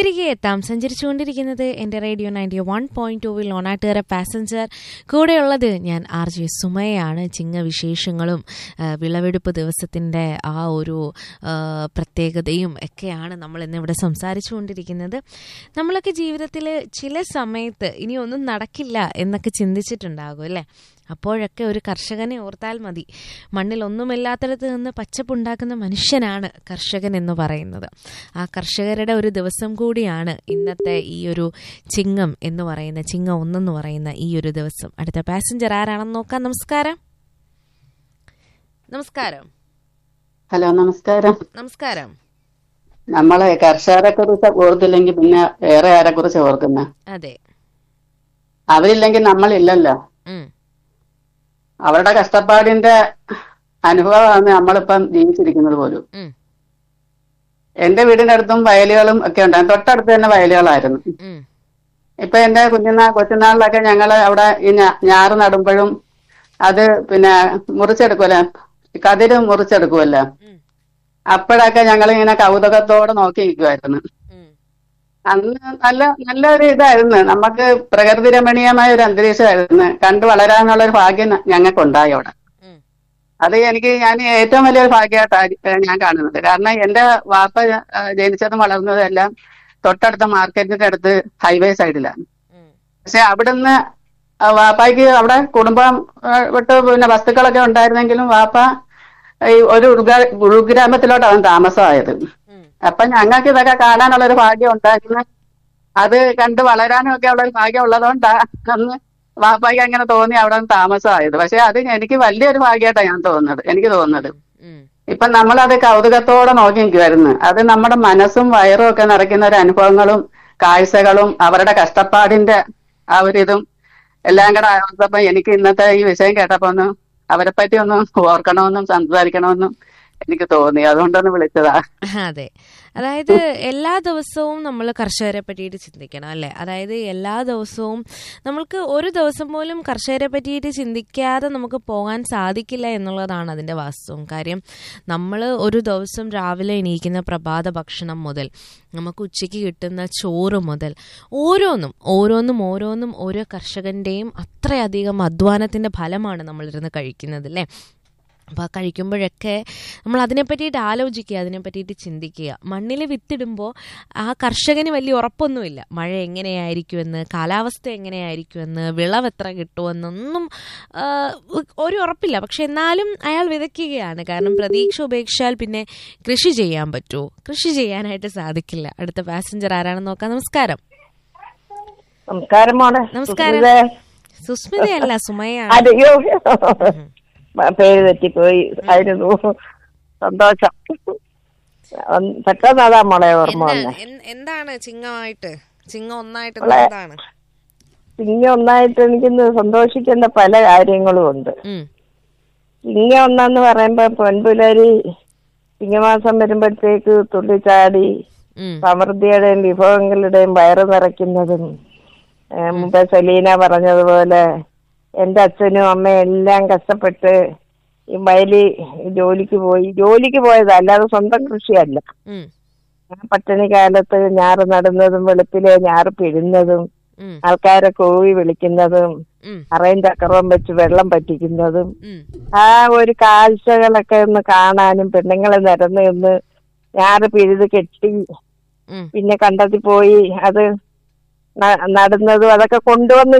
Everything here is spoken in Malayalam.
തിരികെ എത്താം സഞ്ചരിച്ചുകൊണ്ടിരിക്കുന്നത് എൻ്റെ റേഡിയോ നയൻറ്റി വൺ പോയിന്റ് ടൂവിൽ ഓണാട്ടുകര പാസഞ്ചർ കൂടെയുള്ളത് ഞാൻ ആർ ജെ സുമയാണ് ചിങ്ങ വിശേഷങ്ങളും ആ, വിളവെടുപ്പ് ദിവസത്തിൻ്റെ ആ ഒരു ആ, പ്രത്യേകതയും ഒക്കെയാണ് നമ്മൾ ഇന്നിവിടെ സംസാരിച്ചുകൊണ്ടിരിക്കുന്നത് നമ്മളൊക്കെ ജീവിതത്തിൽ ചില സമയത്ത് ഇനി ഒന്നും നടക്കില്ല എന്നൊക്കെ ചിന്തിച്ചിട്ടുണ്ടാകും അല്ലേ അപ്പോഴൊക്കെ ഒരു കർഷകനെ ഓർത്താൽ മതി മണ്ണിൽ ഒന്നുമില്ലാത്തിടത്ത് നിന്ന് പച്ചപ്പുണ്ടാക്കുന്ന മനുഷ്യനാണ് കർഷകൻ എന്ന് പറയുന്നത് ആ കർഷകരുടെ ഒരു ദിവസം കൂടിയാണ് ഇന്നത്തെ ഈ ഒരു ചിങ്ങം എന്ന് പറയുന്ന ചിങ്ങം ഒന്നെന്ന് പറയുന്ന ഈ ഒരു ദിവസം അടുത്ത പാസഞ്ചർ ആരാണെന്ന് നോക്കാം നമസ്കാരം നമസ്കാരം ഹലോ നമസ്കാരം നമസ്കാരം നമ്മളെ കർഷകരെ കുറിച്ച് ഓർത്തില്ലെങ്കിൽ പിന്നെ വേറെ ആരെ കുറിച്ച് ഓർക്കുന്ന അതെ അവരില്ലെങ്കിൽ നമ്മളില്ലല്ലോ ഉം, അവരുടെ കഷ്ടപ്പാടിന്റെ അനുഭവമാണ് നമ്മളിപ്പം ജീവിച്ചിരിക്കുന്നത് പോലും ഉം, എന്റെ വീടിന്റെ അടുത്തും വയലുകളും ഒക്കെ ഉണ്ടായിരുന്നു തൊട്ടടുത്ത് തന്നെ വയലുകളായിരുന്നു ഉം, ഇപ്പൊ എന്റെ കുഞ്ഞുനാ കൊച്ചുനാളിലൊക്കെ ഞങ്ങള് അവിടെ ഈ ഞാ- ഞാറ് നടുമ്പോഴും അത് പിന്നെ മുറിച്ചെടുക്കുമല്ലോ കതിര് മുറിച്ചെടുക്കുമല്ലോ ഉം, അപ്പോഴൊക്കെ ഞങ്ങൾ ഇങ്ങനെ കൗതുകത്തോടെ നോക്കി നിൽക്കുമായിരുന്നു ഉം, അന്ന് നല്ല നല്ലൊരു ഇതായിരുന്നു നമുക്ക് പ്രകൃതി രമണീയമായ ഒരു അന്തരീക്ഷമായിരുന്നു കണ്ടു വളരാനുള്ള ഒരു ഭാഗ്യം ന- ഞങ്ങൾക്കുണ്ടായി അവിടെ ഉം, അത് എനിക്ക് ഞാൻ ഏറ്റവും വലിയൊരു ഭാഗ്യമായിട്ടാണ് ഞാൻ കാണുന്നത് കാരണം എന്റെ വാപ്പ ആ, ജനിച്ചതും വളർന്നതും എല്ലാം തൊട്ടടുത്ത മാർക്കറ്റിന്റെ അടുത്ത് ഹൈവേ സൈഡിലാണ് ഉം, പക്ഷെ അവിടുന്ന് ആ വാപ്പായ്ക്ക് അവിടെ കുടുംബം ആ, വിട്ട് പിന്നെ വസ്തുക്കളൊക്കെ ഉണ്ടായിരുന്നെങ്കിലും വാപ്പ ഈ ഒരു ഉൾഗ്രാ- ഉൾഗ്രാമത്തിലോട്ടാണ് താമസമായത് ഉം, അപ്പൊ ഞങ്ങൾക്ക് ഇതൊക്കെ കാണാനുള്ള ഒരു ഭാഗ്യം ഉണ്ടായിരുന്നു അത് കണ്ട് വളരാനും ഒക്കെ ഉള്ള ഒരു ഭാഗ്യം ഉള്ളതുകൊണ്ടാ അന്ന് വാപ്പായ്ക്ക് അങ്ങനെ തോന്നി അവിടെ നിന്ന് താമസമായത് പക്ഷെ അത് എനിക്ക് വലിയൊരു ഭാഗ്യമായിട്ടാണ് ഞാൻ തോന്നുന്നത് എനിക്ക് തോന്നുന്നത് ഉം, ഇപ്പൊ നമ്മളത് കൗതുകത്തോടെ നോക്കി നിൽക്കുമായിരുന്നു അത് നമ്മുടെ മനസ്സും വയറും ഒക്കെ നിറയ്ക്കുന്ന ഒരു അനുഭവങ്ങളും കാഴ്ചകളും അവരുടെ കഷ്ടപ്പാടിന്റെ ആ ഒരു ഇതും എല്ലാം കൂടെ ആയപ്പോ എനിക്ക് ഇന്നത്തെ ഈ വിഷയം കേട്ടപ്പോ ഒന്ന് അവരെ പറ്റി ഒന്ന് ഓർക്കണമെന്നും സംസാരിക്കണമെന്നും എനിക്ക് തോന്നി അതുകൊണ്ടൊന്ന് വിളിച്ചതാ അതെ അതായത് എല്ലാ ദിവസവും നമ്മൾ കർഷകരെ പറ്റിയിട്ട് ചിന്തിക്കണം അല്ലേ അതായത് എല്ലാ ദിവസവും നമ്മൾക്ക് ഒരു ദിവസം പോലും കർഷകരെ പറ്റിയിട്ട് ചിന്തിക്കാതെ നമുക്ക് പോകാൻ സാധിക്കില്ല എന്നുള്ളതാണ് അതിൻ്റെ വാസ്തവം കാര്യം നമ്മൾ ഒരു ദിവസം രാവിലെ എണീക്കുന്ന പ്രഭാത ഭക്ഷണം മുതൽ നമുക്ക് ഉച്ചയ്ക്ക് കിട്ടുന്ന ചോറ് മുതൽ ഓരോന്നും ഓരോന്നും ഓരോന്നും ഓരോ കർഷകൻ്റെയും അത്രയധികം അധ്വാനത്തിൻ്റെ ഫലമാണ് നമ്മളിരുന്ന് കഴിക്കുന്നത് അല്ലേ അപ്പോൾ ആ കഴിക്കുമ്പോഴൊക്കെ നമ്മൾ അതിനെ പറ്റിയിട്ട് ആലോചിക്കുക അതിനെ പറ്റിയിട്ട് ചിന്തിക്കുക മണ്ണിൽ വിത്തിടുമ്പോൾ ആ കർഷകന് വലിയ ഉറപ്പൊന്നുമില്ല മഴ എങ്ങനെയായിരിക്കുമെന്ന് കാലാവസ്ഥ എങ്ങനെയായിരിക്കുമെന്ന് വിളവ് എത്ര കിട്ടുമെന്നൊന്നും ആ, ഒരു ഉറപ്പില്ല പക്ഷെ എന്നാലും അയാൾ വിതയ്ക്കുകയാണ് കാരണം പ്രതീക്ഷ ഉപേക്ഷിച്ചാൽ പിന്നെ കൃഷി ചെയ്യാൻ പറ്റുമോ കൃഷി ചെയ്യാനായിട്ട് സാധിക്കില്ല അടുത്ത പാസഞ്ചർ ആരാണെന്ന് നോക്കാം നമസ്കാരം നമസ്കാരം മോളെ നമസ്കാരം. സുഹൃതേ. സുസ്മിതയല്ല സുമയാണ് അയ്യോ പേര് തെറ്റിപ്പോയി ആയിരുന്നു സന്തോഷം ഒന്ന് പെട്ടെന്ന് അതാ മോളെ ഓർമ്മ എന്ത്- വന്നെ എന്ത്- എന്താണ് ചിങ്ങമായിട്ട് ചിങ്ങം ഒന്നായിട്ട് മോളെ. എന്താണ് ചിങ്ങ ഒന്നായിട്ട് എനിക്കിന്ന് സന്തോഷിക്കേണ്ട പല കാര്യങ്ങളും ഉണ്ട് ഉം, ചിങ്ങ ഒന്നെന്ന് പറയുമ്പോ പെൺപിള്ളേര് ചിങ്ങമാസം വരുമ്പോഴത്തേക്ക് തുള്ളിച്ചാടി ഉം, സമൃദ്ധിയുടെയും വിഭവങ്ങളുടെയും വയറ് നിറയ്ക്കുന്നതും ഏ, മുമ്പേ സെലീന പറഞ്ഞതുപോലെ എന്റെ അച്ഛനും അമ്മയും എല്ലാം കഷ്ടപ്പെട്ട് ഈ വയലിൽ ജോലിക്ക് പോയി ജോലിക്ക് പോയതാ അല്ലാതെ സ്വന്തം കൃഷിയല്ല ഉം, ആ പട്ടിണി കാലത്ത് ഞാറ് നടുന്നതും വെളുപ്പിലെ ഞാറ് പിഴുന്നതും ഉം, ആൾക്കാരെ കോവി വിളിക്കുന്നതും ഉം, അറയും ചക്രവും വെച്ച് വെള്ളം പറ്റിക്കുന്നതും ഉം, ആ ഒരു കാഴ്ചകളൊക്കെ ഒന്ന് കാണാനും പെണ്ണുങ്ങളെ നിരന്ന് നിന്ന് ഞാറ് പിഴുത് കെട്ടി ഉം. പിന്നെ കണ്ടത്തിൽ പോയി അത് ന- നടുന്നതും അതൊക്കെ കൊണ്ടുവന്ന്